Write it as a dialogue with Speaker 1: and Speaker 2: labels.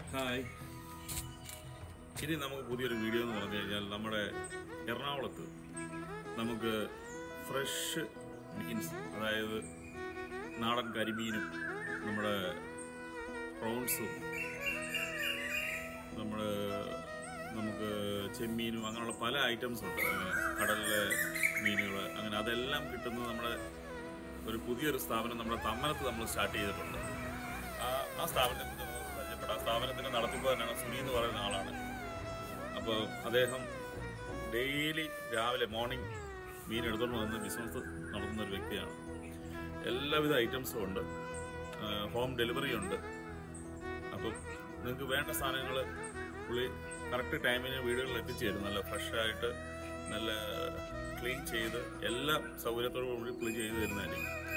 Speaker 1: hi ഇനി നമുക്ക് പുതിയൊരു വീഡിയോ എന്ന് പറഞ്ഞു കഴിഞ്ഞാൽ നമ്മുടെ എറണാകുളത്ത് നമുക്ക് ഫ്രഷ് മീൻസ് അതായത് നാടൻ കരിമീനും നമ്മുടെ പ്രോൺസും നമ്മൾ നമുക്ക് ചെമ്മീനും അങ്ങനെയുള്ള പല ഐറ്റംസ് ഉണ്ട് അങ്ങനെ കടലിലെ മീനുകൾ അങ്ങനെ അതെല്ലാം കിട്ടുന്നത് നമ്മുടെ ഒരു പുതിയൊരു സ്ഥാപനം നമ്മുടെ തമ്മനത്ത് നമ്മൾ സ്റ്റാർട്ട് ചെയ്തിട്ടുണ്ട് ആ ആ സ്ഥാപനത്തെ കുറിച്ച് നമുക്ക് പരിചയപ്പെടാം ആ സ്ഥാപനത്തിന്റെ നടത്തിപ്പ് തന്നെയാണ് സുനി എന്ന് പറയുന്ന ആളാണ് അപ്പോൾ അദ്ദേഹം ഡെയിലി രാവിലെ മോർണിംഗ് മീൻ എടുത്തുകൊണ്ട് വന്ന് ബിസിനസ് നടത്തുന്ന ഒരു വ്യക്തിയാണ് എല്ലാവിധ ഐറ്റംസും ഉണ്ട് ഹോം ഡെലിവറി ഉണ്ട് അപ്പം നിങ്ങൾക്ക് വേണ്ട സാധനങ്ങൾ പുള്ളി കറക്റ്റ് ടൈമിന് വീടുകളിൽ എത്തിച്ചു തരും നല്ല ഫ്രഷായിട്ട് നല്ല ക്ലീൻ ചെയ്ത് എല്ലാ സൗകര്യത്തോടും കൂടി പുള്ളി ചെയ്തു തരുന്നതായിരിക്കും